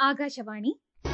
ആകാശവാണി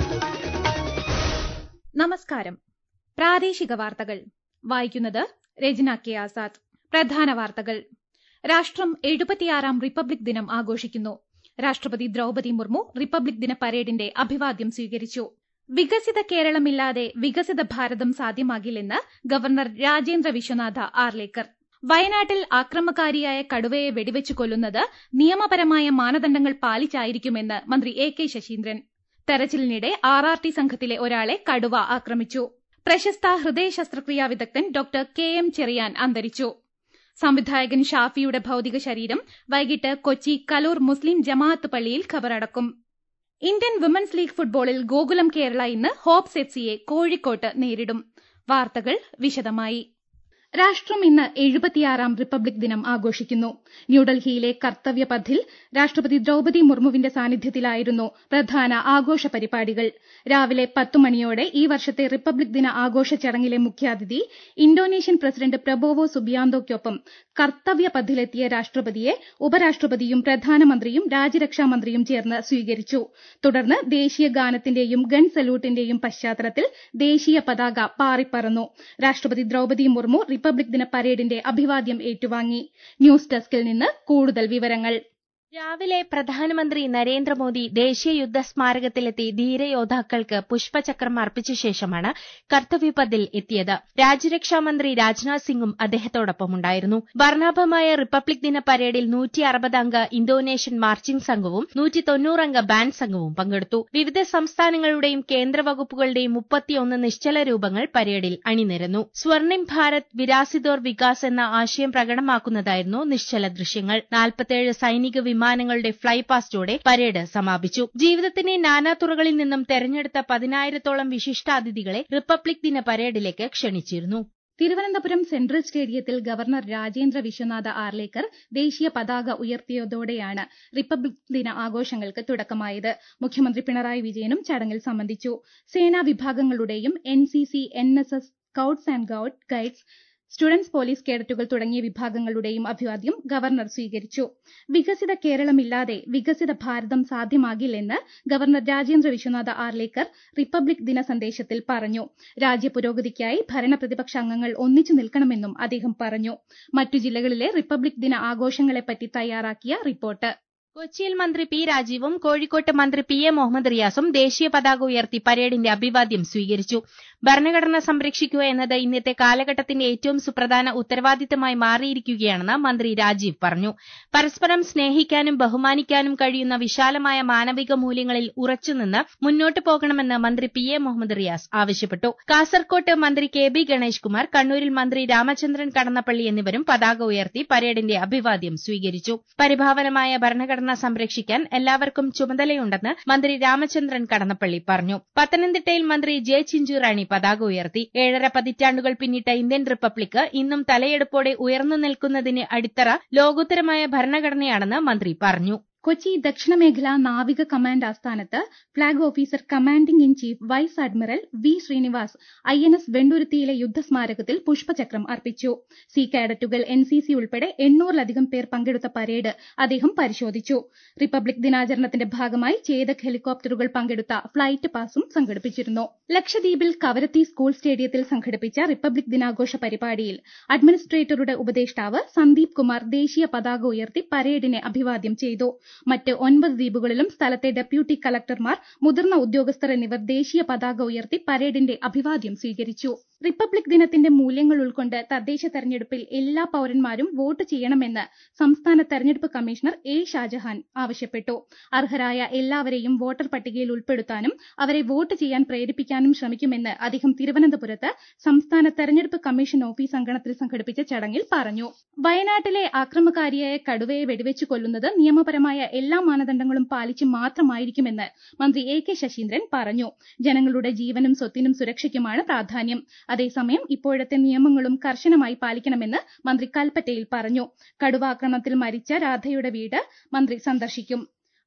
നമസ്കാരം പ്രാദേശിക വാർത്തകൾ വായിക്കുന്നത് രജന കെ ആസാദ് പ്രധാന വാർത്തകൾ രാഷ്ട്രം എഴുപത്തിയാറാം റിപ്പബ്ലിക് ദിനം ആഘോഷിക്കുന്നു രാഷ്ട്രപതി ദ്രൌപതി മുർമു റിപ്പബ്ലിക് ദിന പരേഡിന്റെ അഭിവാദ്യം സ്വീകരിച്ചു വികസിത കേരളമില്ലാതെ വികസിത ഭാരതം സാധ്യമാകില്ലെന്ന് ഗവർണർ രാജേന്ദ്ര വിശ്വനാഥ ആർലേക്കർ വയനാട്ടിൽ ആക്രമകാരിയായ കടുവയെ വെടിവെച്ചു കൊല്ലുന്നത് നിയമപരമായ മാനദണ്ഡങ്ങൾ പാലിച്ചായിരിക്കുമെന്ന് മന്ത്രി എ കെ ശശീന്ദ്രൻ തെരച്ചിലിനിടെ ആർ ആർ ടി സംഘത്തിലെ ഒരാളെ കടുവ ആക്രമിച്ചു പ്രശസ്ത ഹൃദയ ശസ്ത്രക്രിയാ വിദഗ്ധൻ ഡോക്ടർ കെ എം ചെറിയാൻ അന്തരിച്ചു സംവിധായകൻ ഷാഫിയുടെ ഭൌതിക ശരീരം വൈകിട്ട് കൊച്ചി കലൂർ മുസ്ലിം ജമാഅത്ത് പള്ളിയിൽ ഖബറടക്കും ഇന്ത്യൻ വിമൻസ് ലീഗ് ഫുട്ബോളിൽ ഗോകുലം കേരള ഇന്ന് ഹോപ്സ് എഫ് സിയെ കോഴിക്കോട്ട് നേരിടും വാർത്തകൾ വിശദമായി രാഷ്ട്രം ഇന്ന് എഴുപത്തിയാറാം റിപ്പബ്ലിക് ദിനം ആഘോഷിക്കുന്നു ന്യൂഡൽഹിയിലെ കർത്തവ്യ പഥിൽ രാഷ്ട്രപതി ദ്രൌപതി മുർമുവിന്റെ സാന്നിധ്യത്തിലായിരുന്നു പ്രധാന ആഘോഷ പരിപാടികൾ രാവിലെ പത്തു മണിയോടെ ഈ വർഷത്തെ റിപ്പബ്ലിക് ദിന ആഘോഷ ചടങ്ങിലെ മുഖ്യാതിഥി ഇന്തോനേഷ്യൻ പ്രസിഡന്റ് പ്രബോവോ സുബിയാന്തോയ്ക്കൊപ്പം കർത്തവ്യ പഥിലെത്തിയ രാഷ്ട്രപതിയെ ഉപരാഷ്ട്രപതിയും പ്രധാനമന്ത്രിയും രാജ്യരക്ഷാമന്ത്രിയും ചേർന്ന് സ്വീകരിച്ചു തുടർന്ന് ദേശീയ ഗാനത്തിന്റെയും ഗൺ സല്യൂട്ടിന്റെയും പശ്ചാത്തലത്തിൽ ദേശീയ പതാക പാറിപ്പറന്നു രാഷ്ട്രപതി ദ്രൌപതി മുർമു റിപ്പബ്ലിക് ദിന പരേഡിന്റെ അഭിവാദ്യം ഏറ്റുവാങ്ങി ന്യൂസ് ഡെസ്കിൽ നിന്ന് കൂടുതൽ വിവരങ്ങൾ രാവിലെ പ്രധാനമന്ത്രി നരേന്ദ്രമോദി ദേശീയ യുദ്ധ സ്മാരകത്തിലെത്തി ധീരയോദ്ധാക്കൾക്ക് പുഷ്പചക്രം അർപ്പിച്ച ശേഷമാണ് കർത്തവ്യപഥിൽ എത്തിയത് രാജ്യരക്ഷാമന്ത്രി രാജ്നാഥ് സിംഗും അദ്ദേഹത്തോടൊപ്പമുണ്ടായിരുന്നു വർണ്ണാഭമായ റിപ്പബ്ലിക് ദിന പരേഡിൽ നൂറ്റി അറുപത് അംഗ ഇന്തോനേഷ്യൻ മാർച്ചിംഗ് സംഘവും നൂറ്റി തൊണ്ണൂറംഗ ബാൻഡ് സംഘവും പങ്കെടുത്തു വിവിധ സംസ്ഥാനങ്ങളുടെയും കേന്ദ്ര വകുപ്പുകളുടെയും മുപ്പത്തിയൊന്ന് നിശ്ചല രൂപങ്ങൾ പരേഡിൽ അണിനിരന്നു സ്വർണിം ഭാരത് വിരാസിതോർ വികാസ് എന്ന ആശയം പ്രകടമാക്കുന്നതായിരുന്നു നിശ്ചല ദൃശ്യങ്ങൾ നാൽപ്പത്തേഴ് സൈനിക വിമാനങ്ങളുടെ ഫ്ളൈ പാസ്റ്റോടെ പരേഡ് സമാപിച്ചു ജീവിതത്തിന്റെ നാനാതുറകളിൽ നിന്നും തെരഞ്ഞെടുത്ത പതിനായിരത്തോളം വിശിഷ്ടാതിഥികളെ റിപ്പബ്ലിക് ദിന പരേഡിലേക്ക് ക്ഷണിച്ചിരുന്നു തിരുവനന്തപുരം സെൻട്രൽ സ്റ്റേഡിയത്തിൽ ഗവർണർ രാജേന്ദ്ര വിശ്വനാഥ ആർലേക്കർ ദേശീയ പതാക ഉയർത്തിയതോടെയാണ് റിപ്പബ്ലിക് ദിന ആഘോഷങ്ങൾക്ക് തുടക്കമായത് മുഖ്യമന്ത്രി പിണറായി വിജയനും ചടങ്ങിൽ സംബന്ധിച്ചു സേനാ വിഭാഗങ്ങളുടെയും N C C N S S scouts and guides students police കേഡറ്റുകൾ തുടങ്ങിയ വിഭാഗങ്ങളുടെയും അഭിവാദ്യം ഗവർണർ സ്വീകരിച്ചു വികസിത കേരളമില്ലാതെ വികസിത ഭാരതം സാധ്യമാകില്ലെന്ന് ഗവർണർ രാജേന്ദ്ര വിശ്വനാഥ ആർലേക്കർ റിപ്പബ്ലിക് ദിന സന്ദേശത്തിൽ പറഞ്ഞു രാജ്യപുരോഗതിക്കായി ഭരണപ്രതിപക്ഷ അംഗങ്ങൾ ഒന്നിച്ചു നിൽക്കണമെന്നും അദ്ദേഹം പറഞ്ഞു മറ്റു ജില്ലകളിലെ റിപ്പബ്ലിക് ദിന ആഘോഷങ്ങളെപ്പറ്റി തയ്യാറാക്കിയ റിപ്പോർട്ട് കൊച്ചിയിൽ മന്ത്രി പി രാജീവും കോഴിക്കോട്ട് മന്ത്രി പി എ മുഹമ്മദ് റിയാസും ദേശീയ പതാക ഉയർത്തി പരേഡിന്റെ അഭിവാദ്യം സ്വീകരിച്ചു ഭരണഘടന സംരക്ഷിക്കുക എന്നത് ഇന്നത്തെ കാലഘട്ടത്തിന്റെ ഏറ്റവും സുപ്രധാന ഉത്തരവാദിത്തമായി മാറിയിരിക്കുകയാണെന്ന് മന്ത്രി രാജീവ് പറഞ്ഞു പരസ്പരം സ്നേഹിക്കാനും ബഹുമാനിക്കാനും കഴിയുന്ന വിശാലമായ മാനവിക മൂല്യങ്ങളിൽ ഉറച്ചുനിന്ന് മുന്നോട്ടു പോകണമെന്ന് മന്ത്രി പി എ മുഹമ്മദ് റിയാസ് ആവശ്യപ്പെട്ടു കാസർകോട്ട് മന്ത്രി കെ ബി ഗണേഷ് കുമാർ കണ്ണൂരിൽ മന്ത്രി രാമചന്ദ്രൻ കടന്നപ്പള്ളി എന്നിവരും പതാക ഉയർത്തി പരേഡിന്റെ അഭിവാദ്യം സ്വീകരിച്ചു പരിഭാവനമായ ഭരണഘടന സംരക്ഷിക്കാൻ എല്ലാവർക്കും ചുമതലയുണ്ടെന്ന് മന്ത്രി രാമചന്ദ്രൻ കടന്നപ്പള്ളി പറഞ്ഞു പത്തനംതിട്ടയിൽ മന്ത്രി ജെ ചിഞ്ചുറാണി പതാക ഉയർത്തി ഏഴര പതിറ്റാണ്ടുകൾ പിന്നിട്ട ഇന്ത്യൻ റിപ്പബ്ലിക് ഇന്നും തലയെടുപ്പോടെ ഉയർന്നു നിൽക്കുന്നതിന് അടിത്തറ ലോകോത്തരമായ ഭരണഘടനയാണെന്ന് മന്ത്രി പറഞ്ഞു കൊച്ചി ദക്ഷിണ മേഖല നാവിക കമാൻഡ് ആസ്ഥാനത്ത് flag officer commanding in chief vice admiral V Srinivas I N S വെണ്ടൂരത്തിയിലെ യുദ്ധസ്മാരകത്തിൽ പുഷ്പചക്രം അർപ്പിച്ചു സി കാഡറ്റുകൾ എൻ സി സി ഉൾപ്പെടെ എണ്ണൂറിലധികം പേർ പങ്കെടുത്ത പരേഡ് അദ്ദേഹം പരിശോധിച്ചു റിപ്പബ്ലിക് ദിനാചരണത്തിന്റെ ഭാഗമായി ചേതക് ഹെലികോപ്റ്ററുകൾ പങ്കെടുത്ത ഫ്ളൈറ്റ് പാസും സംഘടിപ്പിച്ചിരുന്നു ലക്ഷദ്വീപിൽ കവരത്തി സ്കൂൾ സ്റ്റേഡിയത്തിൽ സംഘടിപ്പിച്ച റിപ്പബ്ലിക് ദിനാഘോഷ പരിപാടിയിൽ അഡ്മിനിസ്ട്രേറ്ററുടെ ഉപദേഷ്ടാവ് സന്ദീപ് കുമാർ ദേശീയ പതാക ഉയർത്തി പരേഡിനെ അഭിവാദ്യം ചെയ്തു മറ്റ് ഒൻപത് ദ്വീപുകളിലും സ്ഥലത്തെ ഡെപ്യൂട്ടി കളക്ടർമാർ മുതിർന്ന ഉദ്യോഗസ്ഥർ എന്നിവർ ദേശീയ പതാക ഉയർത്തി പരേഡിന്റെ അഭിവാദ്യം സ്വീകരിച്ചു റിപ്പബ്ലിക് ദിനത്തിന്റെ മൂല്യങ്ങൾ ഉൾക്കൊണ്ട് തദ്ദേശ തെരഞ്ഞെടുപ്പിൽ എല്ലാ പൌരന്മാരും വോട്ട് ചെയ്യണമെന്ന് സംസ്ഥാന തെരഞ്ഞെടുപ്പ് കമ്മീഷണർ എ ഷാജഹാൻ ആവശ്യപ്പെട്ടു അർഹരായ എല്ലാവരെയും വോട്ടർ പട്ടികയിൽ ഉൾപ്പെടുത്താനും അവരെ വോട്ട് ചെയ്യാൻ പ്രേരിപ്പിക്കാനും ശ്രമിക്കുമെന്ന് അദ്ദേഹം തിരുവനന്തപുരത്ത് സംസ്ഥാന തെരഞ്ഞെടുപ്പ് കമ്മീഷൻ ഓഫീസ് അങ്കണത്തിൽ സംഘടിപ്പിച്ച ചടങ്ങിൽ പറഞ്ഞു വയനാട്ടിലെ ആക്രമകാരിയായ കടുവയെ വെടിവെച്ചു കൊല്ലുന്നത് നിയമപരമായ എല്ലാ മാനദണ്ഡങ്ങളും പാലിച്ച് മാത്രമായിരിക്കുമെന്ന് മന്ത്രി എ കെ ശശീന്ദ്രൻ പറഞ്ഞു ജനങ്ങളുടെ ജീവനും സ്വത്തിനും സുരക്ഷയ്ക്കുമാണ് പ്രാധാന്യം അതേസമയം ഇപ്പോഴത്തെ നിയമങ്ങളും കർശനമായി പാലിക്കണമെന്ന് മന്ത്രി കൽപ്പറ്റയിൽ പറഞ്ഞു കടുവാക്രമണത്തിൽ മരിച്ച രാധയുടെ വീട് മന്ത്രി സന്ദർശിക്കും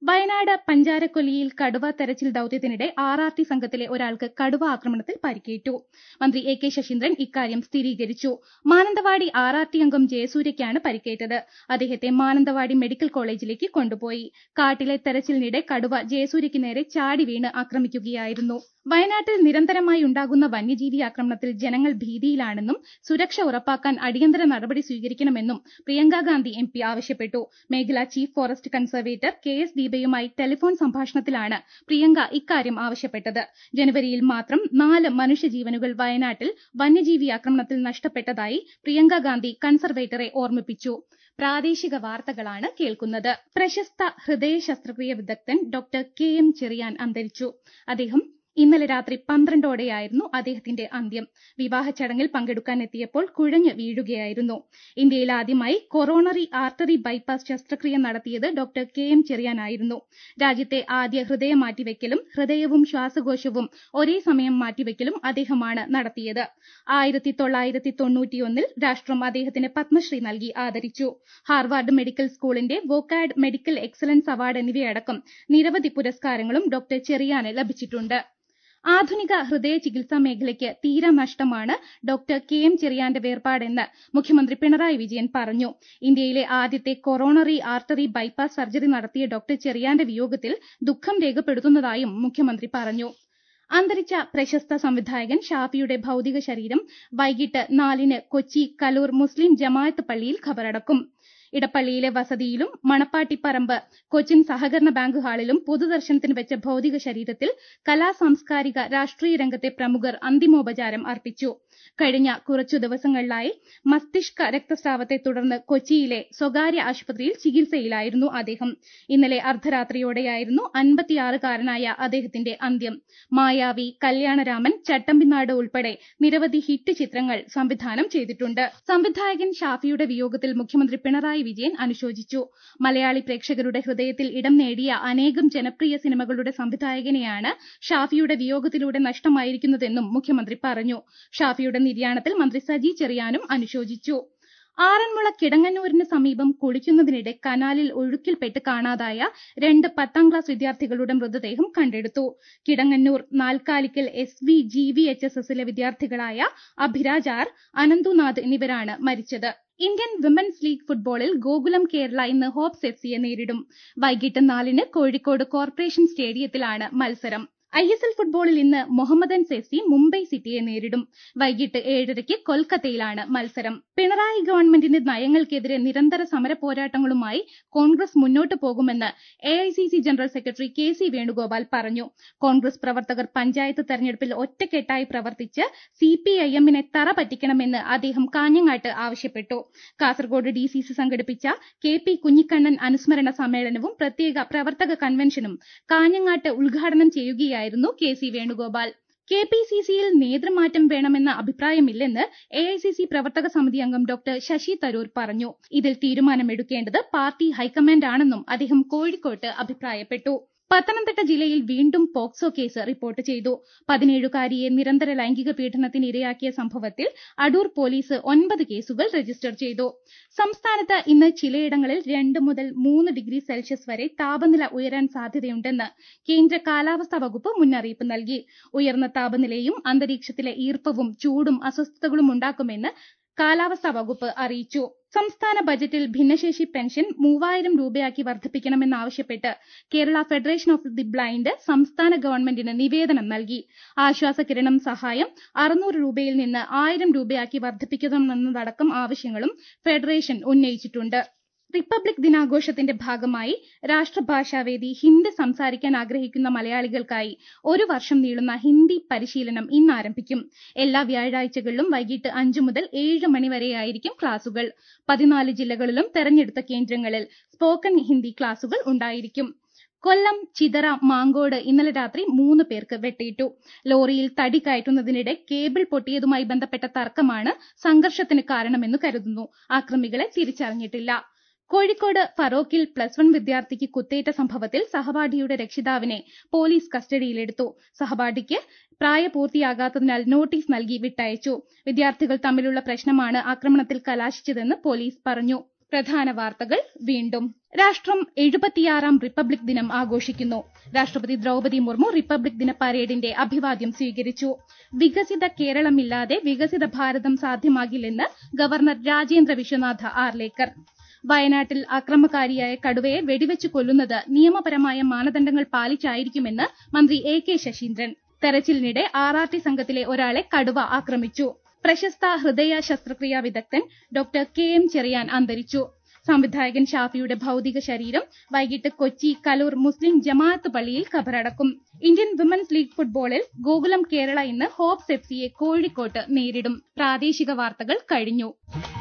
വയനാട് പഞ്ചാരക്കൊല്ലിയിൽ കടുവ തെരച്ചിൽ ദൌത്യത്തിനിടെ ആർ ആർ ടി സംഘത്തിലെ ഒരാൾക്ക് കടുവ ആക്രമണത്തിൽ പരിക്കേറ്റു മന്ത്രി എ കെ ശശീന്ദ്രൻ ഇക്കാര്യം സ്ഥിരീകരിച്ചു മാനന്തവാടി ആർ ആർ ടി അംഗം ജയസൂര്യയ്ക്കാണ് പരിക്കേറ്റത് അദ്ദേഹത്തെ മാനന്തവാടി മെഡിക്കൽ കോളേജിലേക്ക് കൊണ്ടുപോയി കാട്ടിലെ തെരച്ചിലിനിടെ കടുവ ജയസൂര്യയ്ക്ക് നേരെ ചാടി വീണ് ആക്രമിക്കുകയായിരുന്നു വയനാട്ടിൽ നിരന്തരമായി ഉണ്ടാകുന്ന വന്യജീവി ആക്രമണത്തിൽ ജനങ്ങൾ ഭീതിയിലാണെന്നും സുരക്ഷ ഉറപ്പാക്കാൻ അടിയന്തര നടപടി സ്വീകരിക്കണമെന്നും പ്രിയങ്ക ഗാന്ധി എം പി ആവശ്യപ്പെട്ടു മേഖലാ chief forest conservator K S ദീപയുമായി ടെലിഫോൺ സംഭാഷണത്തിലാണ് പ്രിയങ്ക ഇക്കാര്യം ആവശ്യപ്പെട്ടത് ജനുവരിയിൽ മാത്രം നാല് മനുഷ്യജീവനുകൾ വയനാട്ടിൽ വന്യജീവി ആക്രമണത്തിൽ നഷ്ടപ്പെട്ടതായി പ്രിയങ്ക ഗാന്ധി കൺസർവേറ്ററെ ഓർമ്മിപ്പിച്ചു പ്രാദേശിക വാർത്തകളാണ് കേൾക്കുന്നത് പ്രശസ്ത ഹൃദയ ശസ്ത്രക്രിയ വിദഗ്ധൻ ഡോക്ടർ കെ എം ചെറിയാൻ അന്തരിച്ചു അദ്ദേഹം ഇന്നലെ രാത്രി പന്ത്രണ്ടോടെയായിരുന്നു അദ്ദേഹത്തിന്റെ അന്ത്യം വിവാഹ ചടങ്ങിൽ പങ്കെടുക്കാൻ എത്തിയപ്പോൾ കുഴഞ്ഞു വീഴുകയായിരുന്നു ഇന്ത്യയിൽ ആദ്യമായി കൊറോണറി ആർട്ടറി ബൈപ്പാസ് ശസ്ത്രക്രിയ നടത്തിയത് ഡോക്ടർ കെ എം ചെറിയാനായിരുന്നു രാജ്യത്തെ ആദ്യ ഹൃദയ മാറ്റിവെക്കലും ഹൃദയവും ശ്വാസകോശവും ഒരേ സമയം മാറ്റിവെക്കലും അദ്ദേഹമാണ് നടത്തിയത് ആയിരത്തി തൊള്ളായിരത്തി തൊണ്ണൂറ്റിയൊന്നിൽ രാഷ്ട്രം അദ്ദേഹത്തിന് പത്മശ്രീ നൽകി ആദരിച്ചു ഹാർവാർഡ് മെഡിക്കൽ സ്കൂളിന്റെ വോക്കാഡ് മെഡിക്കൽ എക്സലൻസ് അവാർഡ് എന്നിവയടക്കം നിരവധി പുരസ്കാരങ്ങളും ഡോക്ടർ ചെറിയാന് ലഭിച്ചിട്ടുണ്ട് ആധുനിക ഹൃദയ ചികിത്സാ മേഖലയ്ക്ക് തീരെ നഷ്ടമാണ് ഡോക്ടർ കെ എം ചെറിയാന്റെ വേർപാടെന്ന് മുഖ്യമന്ത്രി പിണറായി വിജയൻ പറഞ്ഞു ഇന്ത്യയിലെ ആദ്യത്തെ കൊറോണറി ആർട്ടറി ബൈപ്പാസ് സർജറി നടത്തിയ ഡോക്ടർ ചെറിയാന്റെ വിയോഗത്തിൽ ദുഃഖം രേഖപ്പെടുത്തുന്നതായും മുഖ്യമന്ത്രി പറഞ്ഞു അന്തരിച്ച പ്രശസ്ത സംവിധായകൻ ഷാഫിയുടെ ഭൌതിക ശരീരം വൈകിട്ട് നാലിന് കൊച്ചി കലൂർ മുസ്ലിം ജമാഅത്ത് പള്ളിയിൽ ഖബറടക്കും ഇടപ്പള്ളിയിലെ വസതിയിലും മണപ്പാട്ടിപ്പറമ്പ് കൊച്ചിൻ സഹകരണ ബാങ്ക് ഹാളിലും പൊതുദർശനത്തിന് വെച്ച ഭൌതിക ശരീരത്തിൽ കലാ സാംസ്കാരിക രാഷ്ട്രീയ രംഗത്തെ പ്രമുഖർ അന്തിമോപചാരം അർപ്പിച്ചു കഴിഞ്ഞ കുറച്ചു ദിവസങ്ങളിലായി മസ്തിഷ്ക രക്തസ്രാവത്തെ തുടർന്ന് കൊച്ചിയിലെ സ്വകാര്യ ആശുപത്രിയിൽ ചികിത്സയിലായിരുന്നു അദ്ദേഹം ഇന്നലെ അർദ്ധരാത്രിയോടെയായിരുന്നു അൻപത്തിയാറുകാരനായ അദ്ദേഹത്തിന്റെ അന്ത്യം മായാവി കല്യാണരാമൻ ചട്ടമ്പിനാട് ഉൾപ്പെടെ നിരവധി ഹിറ്റ് ചിത്രങ്ങൾ സംവിധാനം ചെയ്തിട്ടുണ്ട് സംവിധായകൻ ഷാഫിയുടെ വിയോഗത്തിൽ മുഖ്യമന്ത്രി പിണറായി വിജയൻ അനുശോചിച്ചു മലയാളി പ്രേക്ഷകരുടെ ഹൃദയത്തിൽ ഇടം നേടിയ അനേകം ജനപ്രിയ സിനിമകളുടെ സംവിധായകനെയാണ് ഷാഫിയുടെ വിയോഗത്തിലൂടെ നഷ്ടമായിരിക്കുന്നതെന്നും മുഖ്യമന്ത്രി പറഞ്ഞു ഷാഫിയുടെ നിര്യാണത്തിൽ മന്ത്രി സജി ചെറിയാനും അനുശോചിച്ചു ആറന്മുള കിടങ്ങന്നൂരിന് സമീപം കുളിക്കുന്നതിനിടെ കനാലിൽ ഒഴുക്കിൽപ്പെട്ട് കാണാതായ രണ്ട് പത്താം ക്ലാസ് വിദ്യാർത്ഥികളുടെ മൃതദേഹം കണ്ടെടുത്തു Kidangannur Nalkalikkal S V G V H S എസിലെ വിദ്യാർത്ഥികളായ അഭിരാജ് ആർ അനന്തുനാഥ് എന്നിവരാണ് മരിച്ചത് ഇന്ത്യൻ വിമൻസ് ലീഗ് ഫുട്ബോളിൽ ഗോകുലം കേരള ഇന്ന് ഹോപ്സ് എഫ് സിയെ നേരിടും വൈകിട്ട് നാലിന് കോഴിക്കോട് കോർപ്പറേഷൻ സ്റ്റേഡിയത്തിലാണ് മത്സരം ഐ എസ് എൽ ഫുട്ബോളിൽ ഇന്ന് മുഹമ്മദൻസ് എഫ് സി മുംബൈ സിറ്റിയെ നേരിടും വൈകിട്ട് ഏഴരയ്ക്ക് കൊൽക്കത്തയിലാണ് മത്സരം പിണറായി ഗവൺമെന്റിന്റെ നയങ്ങൾക്കെതിരെ നിരന്തര സമര പോരാട്ടങ്ങളുമായി കോൺഗ്രസ് മുന്നോട്ട് പോകുമെന്ന് A I C C general secretary K C Venugopal പറഞ്ഞു കോൺഗ്രസ് പ്രവർത്തകർ പഞ്ചായത്ത് തെരഞ്ഞെടുപ്പിൽ ഒറ്റക്കെട്ടായി പ്രവർത്തിച്ച് സി പി ഐ എമ്മിനെ തറ പറ്റിക്കണമെന്ന് അദ്ദേഹം കാഞ്ഞങ്ങാട്ട് ആവശ്യപ്പെട്ടു കാസർഗോഡ് ഡി സി സി സംഘടിപ്പിച്ച കെ പി കുഞ്ഞിക്കണ്ണൻ അനുസ്മരണ സമ്മേളനവും പ്രത്യേക പ്രവർത്തക കൺവെൻഷനും കാഞ്ഞങ്ങാട്ട് ഉദ്ഘാടനം ചെയ്യുകയായിരുന്നു K C Venugopal K P C സിയിൽ നേതൃമാറ്റം വേണമെന്ന അഭിപ്രായമില്ലെന്ന് എ ഐ സി സി പ്രവർത്തക സമിതി അംഗം ഡോക്ടർ ശശി തരൂർ പറഞ്ഞു ഇതിൽ തീരുമാനമെടുക്കേണ്ടത് പാർട്ടി ഹൈക്കമാൻഡാണെന്നും അദ്ദേഹം കോഴിക്കോട്ട് അഭിപ്രായപ്പെട്ടു പത്തനംതിട്ട ജില്ലയിൽ വീണ്ടും പോക്സോ കേസ് റിപ്പോർട്ട് ചെയ്തു പതിനേഴുകാരിയെ നിരന്തര ലൈംഗിക പീഡനത്തിന് ഇരയാക്കിയ സംഭവത്തിൽ അടൂർ പോലീസ് ഒൻപത് കേസുകൾ രജിസ്റ്റർ ചെയ്തു സംസ്ഥാനത്ത് ഇന്ന് ചിലയിടങ്ങളിൽ രണ്ട് മുതൽ മൂന്ന് ഡിഗ്രി സെൽഷ്യസ് വരെ താപനില ഉയരാൻ സാധ്യതയുണ്ടെന്ന് കേന്ദ്ര കാലാവസ്ഥാ വകുപ്പ് മുന്നറിയിപ്പ് നൽകി ഉയർന്ന താപനിലയും അന്തരീക്ഷത്തിലെ ഈർപ്പവും ചൂടും അസ്വസ്ഥതകളും ഉണ്ടാക്കുമെന്ന് കാലാവസ്ഥാ വകുപ്പ് അറിയിച്ചു സംസ്ഥാന ബജറ്റിൽ ഭിന്നശേഷി പെൻഷൻ മൂവായിരം രൂപയാക്കി വർദ്ധിപ്പിക്കണമെന്നാവശ്യപ്പെട്ട് Kerala federation of the blind സംസ്ഥാന ഗവൺമെന്റിന് നിവേദനം നൽകി ആശ്വാസകിരണം സഹായം അറുന്നൂറ് രൂപയിൽ നിന്ന് ആയിരം രൂപയാക്കി വർദ്ധിപ്പിക്കണമെന്നതടക്കം ആവശ്യങ്ങളും ഫെഡറേഷൻ ഉന്നയിച്ചിട്ടുണ്ട് റിപ്പബ്ലിക് ദിനാഘോഷത്തിന്റെ ഭാഗമായി രാഷ്ട്രഭാഷാവേദി ഹിന്ദി സംസാരിക്കാൻ ആഗ്രഹിക്കുന്ന മലയാളികൾക്കായി ഒരു വർഷം നീളുന്ന ഹിന്ദി പരിശീലനം ഇന്ന് ആരംഭിക്കും എല്ലാ വ്യാഴാഴ്ചകളിലും വൈകിട്ട് അഞ്ചു മുതൽ ഏഴ് മണി വരെയായിരിക്കും ക്ലാസുകൾ പതിനാല് ജില്ലകളിലും തെരഞ്ഞെടുത്ത കേന്ദ്രങ്ങളിൽ സ്പോക്കൺ ഹിന്ദി ക്ലാസുകൾ ഉണ്ടായിരിക്കും കൊല്ലം ചിതറ മാങ്കോട് ഇന്നലെ രാത്രി മൂന്ന് പേർക്ക് വെട്ടേറ്റു ലോറിയിൽ തടി കയറ്റുന്നതിനിടെ കേബിൾ പൊട്ടിയതുമായി ബന്ധപ്പെട്ട തർക്കമാണ് സംഘർഷത്തിന് കാരണമെന്ന് കരുതുന്നു ആക്രമികളെ തിരിച്ചറിഞ്ഞിട്ടില്ല കോഴിക്കോട് ഫറോക്കിൽ പ്ലസ് വൺ വിദ്യാർത്ഥിക്ക് കുത്തേറ്റ സംഭവത്തിൽ സഹപാഠിയുടെ രക്ഷിതാവിനെ പോലീസ് കസ്റ്റഡിയിലെടുത്തു സഹപാഠിക്ക് പ്രായപൂർത്തിയാകാത്തതിനാൽ നോട്ടീസ് നൽകി വിട്ടയച്ചു വിദ്യാർത്ഥികൾ തമ്മിലുള്ള പ്രശ്നമാണ് ആക്രമണത്തിൽ കലാശിച്ചതെന്ന് പോലീസ് പറഞ്ഞു പ്രധാന വാർത്തകൾ വീണ്ടും രാഷ്ട്രം എഴുപത്തിയാറാം റിപ്പബ്ലിക് ദിനം ആഘോഷിക്കുന്നു രാഷ്ട്രപതി ദ്രൗപതി മുർമു റിപ്പബ്ലിക് ദിന പരേഡിന്റെ അഭിവാദ്യം സ്വീകരിച്ചു വികസിത കേരളമില്ലാതെ വികസിത ഭാരതം സാധ്യമാകില്ലെന്ന് ഗവർണർ രാജേന്ദ്ര വിശ്വനാഥ ആർലേക്കർ വയനാട്ടിൽ അക്രമകാരിയായ കടുവയെ വെടിവെച്ച് കൊല്ലുന്നത് നിയമപരമായ മാനദണ്ഡങ്ങൾ പാലിച്ചായിരിക്കുമെന്ന് മന്ത്രി എ കെ ശശീന്ദ്രൻ തെരച്ചിലിനിടെ ആർ ആർ ടി സംഘത്തിലെ ഒരാളെ കടുവ ആക്രമിച്ചു പ്രശസ്ത ഹൃദയ ശസ്ത്രക്രിയാ വിദഗ്ധൻ ഡോക്ടർ കെ എം ചെറിയാൻ അന്തരിച്ചു സംവിധായകൻ ഷാഫിയുടെ ഭൌതിക ശരീരം വൈകിട്ട് കൊച്ചി കലൂർ മുസ്ലിം ജമാഅത്ത് പള്ളിയിൽ ഖബറടക്കും ഇന്ത്യൻ വിമൻസ് ലീഗ് ഫുട്ബോളിൽ ഗോകുലം കേരള ഇന്ന് ഹോപ്സ് എഫ് സിയെ കോഴിക്കോട്ട് നേരിടും പ്രാദേശിക വാർത്തകൾ കഴിഞ്ഞു